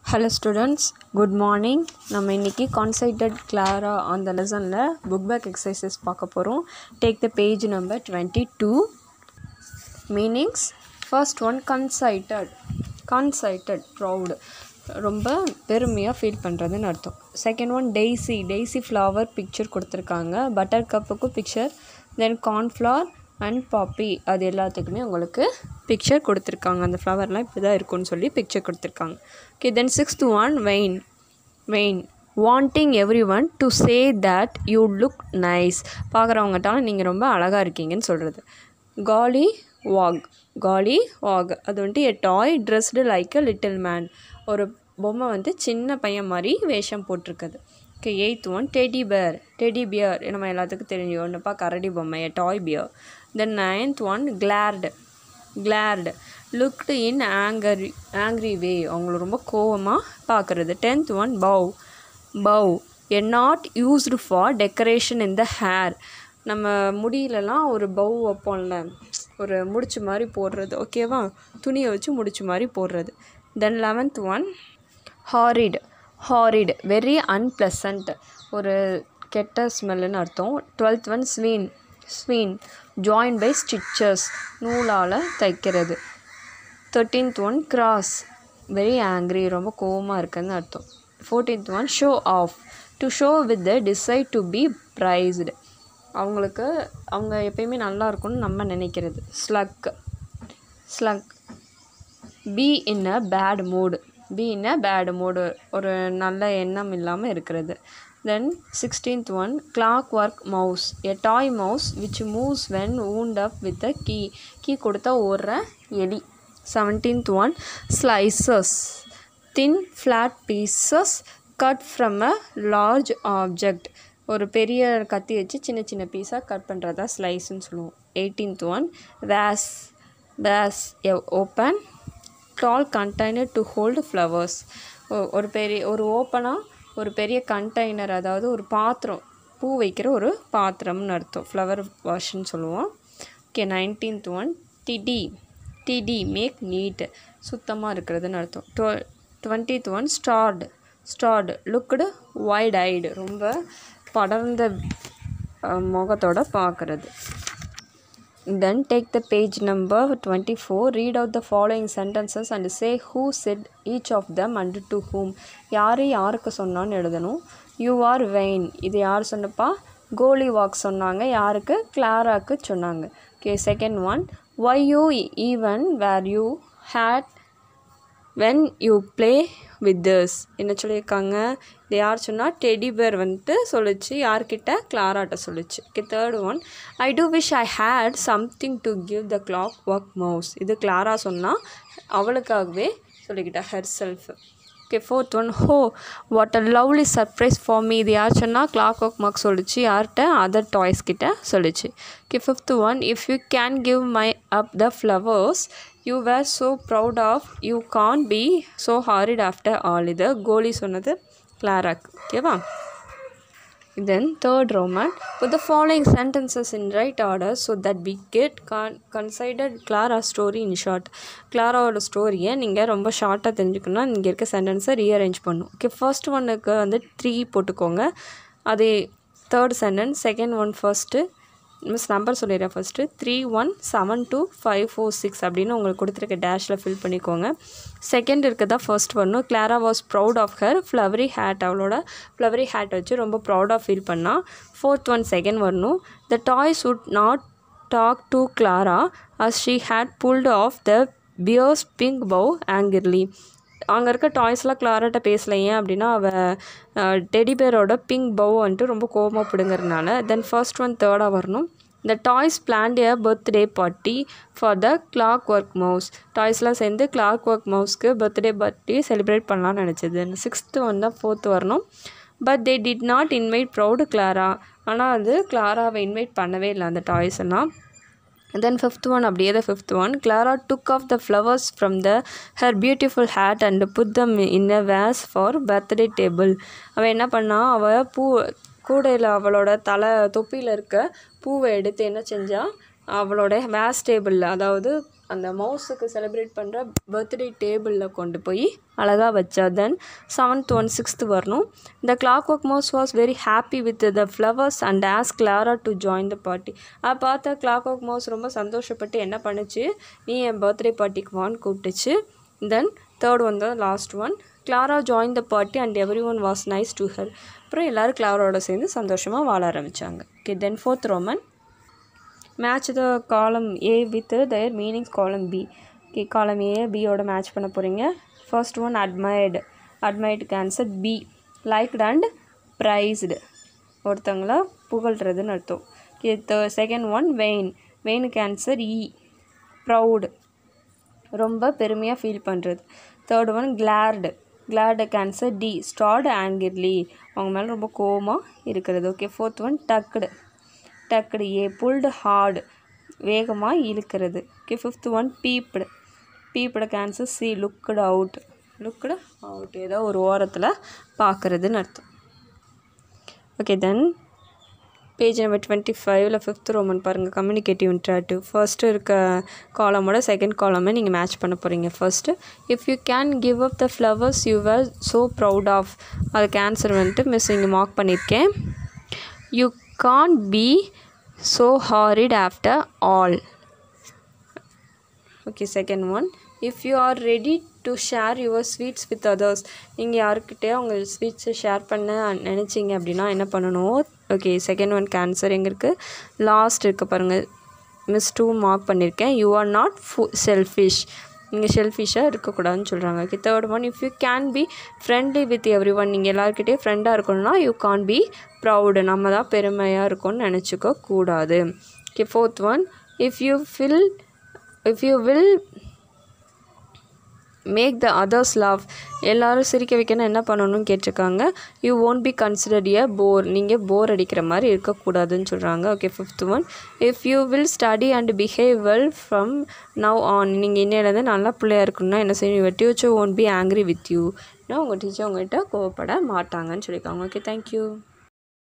hello students good morning நம்ம இன்றைக்கி கான்சைட்டட் Clara அந்த லெசனில் புக் பேக் எக்ஸசைசஸ் பார்க்க போகிறோம் take the page number twenty two meanings first one conceited conceited proud ரொம்ப பெருமையாக ஃபீல் பண்ணுறதுன்னு அர்த்தம் second one daisy daisy flower picture கொடுத்துருக்காங்க பட்டர் கப்புக்கும் picture then cornflower and poppy அது எல்லாத்துக்குமே உங்களுக்கு பிக்சர் கொடுத்துருக்காங்க அந்த ஃப்ளவர்லாம் இப்படி தான் இருக்கும்னு சொல்லி பிக்சர் கொடுத்துருக்காங்க okay then sixth one vain vain wanting everyone to say that you look nice பார்க்குறவங்கட்டாலும் நீங்கள் ரொம்ப அழகாக இருக்கீங்கன்னு சொல்கிறது காலி வாக் காலி வாக் அது வந்துட்டு a toy dressed like a little man ஒரு பொம்மை வந்து சின்ன பையன் மாதிரி வேஷம் போட்டிருக்குது okay eighth one teddy bear teddy bear நம்ம எல்லாத்துக்கும் தெரியும் ஒன்றுப்பா கரடி பொம்மை a toy bear then ninth one glared glared looked in angry angry way அவங்கள ரொம்ப கோவமாக பார்க்குறது tenth one bow bow a knot used for decoration in the hair நம்ம முடியிலலாம் ஒரு பவ் வைப்போம்ல ஒரு முடிச்சு மாதிரி போடுறது ஓகேவா துணியை வச்சு முடிச்சு மாதிரி போடுறது then eleventh one horrid horrid very unpleasant ஒரு கெட்ட ஸ்மெல்லுன்னு அர்த்தம் twelfth one sewn sewn joined by stitches நூலால் தைக்கிறது thirteenth one cross very angry ரொம்ப கோவமாக இருக்குன்னு அர்த்தம் fourteenth one show off to show with the desire to be praised அவங்களுக்கு அவங்க எப்பயுமே நல்லா இருக்கும்னு நம்ம நினைக்கிறது sulk sulk be in a bad mood be in a bad mood ஒரு நல்ல எண்ணம் இல்லாமல் இருக்கிறது தென் sixteenth one clockwork mouse a toy mouse which moves when wound up with a key key கொடுத்தா ஓடுற எலி seventeenth one slices thin flat pieces cut from a large object ஒரு பெரிய கத்தி வச்சு சின்ன சின்ன பீஸாக கட் பண்ணுறதா ஸ்லைஸ்ன்னு சொல்லுவோம் eighteenth one vase vase a open tall container to hold flowers ஒரு பெரிய ஒரு ஓப்பனாக ஒரு பெரிய கண்டெய்னர் அதாவது ஒரு பாத்திரம் பூ வைக்கிற ஒரு பாத்திரம்னு அர்த்தம் ஃப்ளவர் வாஷ்ன்னு சொல்லுவோம் okay nineteenth one tidy tidy make neat சுத்தமாக இருக்கிறதுன்னு அர்த்தம் டுவெல் twentieth one stared stared looked wide eyed ரொம்ப படர்ந்த முகத்தோட பார்க்குறது then take the page number 24 read out the following sentences and say who said each of them and to whom யார் யாருக்கு சொன்னான்னு எழுதணும் யூ ஆர் வெயின் இது யார் சொன்னப்பா கோலி வாக் சொன்னாங்க யாருக்கு கிளாராக்கு சொன்னாங்க okay second one why you even wear your hat when you play with this என்ன சொல்லியிருக்காங்க இது யார் சொன்னால் டெடி பேர் வந்துட்டு சொல்லிச்சு யார்கிட்ட கிளாராட்ட சொல்லிச்சு okay third one I do wish I had something to give the clockwork mouse இது கிளாரா சொன்னால் அவளுக்காகவே சொல்லிக்கிட்டா herself okay fourth one oh what a lovely surprise for me இது யார் சொன்னால் கிளாக் ஒர்க் மார்க் சொல்லிச்சு யார்கிட்ட அதர் டாய்ஸ் கிட்ட சொல்லிச்சு okay fifth one if you can give my up the flowers you were so proud of you can be so horrid after all இது கோலி சொன்னது கிளாராக் ஓகேவா then third Roman with the following sentences in right order so that we get con considered Clara story in short கிளாராவோட ஸ்டோரியை நீங்கள் ரொம்ப ஷார்ட்டாக தெரிஞ்சுக்கணும்னா இங்கே இருக்க சென்டென்ஸை ரீஅரேஞ்ச் பண்ணும் ஓகே ஃபர்ஸ்ட் ஒன்னுக்கு வந்து த்ரீ போட்டுக்கோங்க அதே third sentence second one first miss number சொல்லிடுறேன் first three one seven two five four six அப்படின்னு உங்களுக்கு கொடுத்துருக்க டேஷில் ஃபில் பண்ணிக்கோங்க செகண்ட் இருக்கதா ஃபர்ஸ்ட் வரணும் Clara was proud of her flowery hat அவளோட ஃப்ளவரி ஹேட் வச்சு ரொம்ப ப்ரௌடாக ஃபீல் பண்ணால் ஃபோர்த் ஒன் செகண்ட் வரணும் the toys would not talk to Clara as she had pulled off the bear's pink bow angrily அங்கே இருக்க டாய்ஸ்லாம் கிளாராட்ட பேசல ஏன் அப்படின்னா அவள் டெடிபேரோட பிங்க் பவ் வந்துட்டு ரொம்ப கோபமாக பிடுங்கிறதுனால தென் ஃபர்ஸ்ட் ஒன் தேர்டாக வரணும் the toys planned a birthday party for the clockwork mouse டாய்ஸ்லாம் சேர்ந்து கிளாக் ஒர்க் மவுஸ்க்கு பர்த்டே பார்ட்டி செலிப்ரேட் பண்ணலான்னு நினச்சது சிக்ஸ்த்து ஒன் தான் ஃபோர்த்து வரணும் but they did not invite proud Clara ஆனால் அது கிளாராவை இன்வைட் பண்ணவே இல்லை அந்த டாய்ஸ் எல்லாம் தென் ஃபிஃப்த் ஒன் அப்படியே தான் fifth one Clara took off the flowers from the her beautiful hat and put them in a vase for birthday table அவள் என்ன பண்ணா அவள் பூ கூடையில் அவளோட தலை தொப்பியில் இருக்க பூவை எடுத்து என்ன செஞ்சால் அவளோட வேஸ் டேபிளில் அதாவது அந்த மவுஸுக்கு செலிப்ரேட் பண்ணுற பர்த்டே டேபிளில் கொண்டு போய் அழகாக வச்சா தென் செவன்த் ஒன் சிக்ஸ்த்து வரணும் the clockwork mouse was very happy with the flowers and ஆஸ் Clara to join the party அதை பார்த்தா கிளாக் ஒர்க் மவுஸ் ரொம்ப சந்தோஷப்பட்டு என்ன பண்ணுச்சு நீ என் பர்த்டே பார்ட்டிக்கு வான்னு கூப்பிட்டுச்சு தென் தேர்ட் ஒன் தான் last one Clara join the party and everyone was nice to her அப்புறம் எல்லோரும் கிளாரோட சேர்ந்து சந்தோஷமாக வாழ ஆரம்பித்தாங்க okay then fourth Roman match the column A with their meanings column B okay column A பியோட மேட்ச் பண்ண போகிறீங்க ஃபர்ஸ்ட் ஒன் அட்மையர்டு அட்மையர்டுக்கு answer B liked and praised ஒருத்தங்கள புகழ்கிறதுன்னு அர்த்தம் okay the second one vain வெயினுக்கு ஆன்சர் இ ப்ரௌடு ரொம்ப பெருமையாக ஃபீல் பண்ணுறது தேர்ட் ஒன் கிளார்டு கிளார்டுக்கு ஆன்சர் டி ஸ்டார்டு ஆங்கிர்லி அவங்க மேலே ரொம்ப கோவமாக இருக்கிறது okay fourth one tugged tugged A pulled hard வேகமாக இழுக்கிறது okay fifth one peeped peeped answer C looked out looked out ஏதோ ஒரு ஓரத்தில் பார்க்குறதுன்னு அர்த்தம் okay then page number twenty ஃபைவ்ல ஃபிஃப்த் ரோமன் பாருங்கள் கம்யூனிகேட்டிவ் இன்ட்ராக்டிவ் ஃபர்ஸ்ட்டு இருக்க காலமோட செகண்ட் காலமை நீங்கள் மேட்ச் பண்ண போகிறீங்க first if you can give up the flowers you were so proud of அதுக்கு ஆன்சர் வந்துட்டு மிஸ் இங்கே மார்க் பண்ணியிருக்கேன் you can be so horrid after all okay second one if you are ready to share your sweets with others நீங்கள் யாருக்கிட்டே உங்கள் ஸ்வீட்ஸை share பண்ண நினச்சிங்க அப்படின்னா என்ன பண்ணணும் ஓகே செகண்ட் ஒன் கேன்சர் எங்கே இருக்குது லாஸ்ட் இருக்குது பாருங்கள் மிஸ் டூ மார்க் பண்ணியிருக்கேன் யூ ஆர் நாட் ஃபு செல்ஃபிஷ் நீங்கள் செல்ஃபிஷாக இருக்கக்கூடாதுன்னு சொல்கிறாங்க okay third one if you can be friendly with everyone நீங்கள் எல்லாருக்கிட்டே ஃப்ரெண்டாக இருக்கணும்னா யூ கான் பி ப்ரௌடு நம்ம தான் பெருமையாக இருக்கோம்னு நினச்சிக்க கூடாது okay fourth one if you fill if you will make the others love எல்லோரும் சிரிக்க வைக்கணும் என்ன பண்ணணும்னு கேட்டிருக்காங்க you won't be considered a bore நீங்கள் போர் அடிக்கிற மாதிரி இருக்கக்கூடாதுன்னு சொல்கிறாங்க okay fifth one if you will study and behave well from now on நீங்கள் இன்னிலேருந்து நல்லா பிள்ளையாக இருக்கணும்னா என்ன செய்யணும் your teacher won't be angry with you உங்கள் டீச்சர் உங்கள்கிட்ட கோவப்பட மாட்டாங்கன்னு சொல்லியிருக்காங்க ஓகே தேங்க்யூ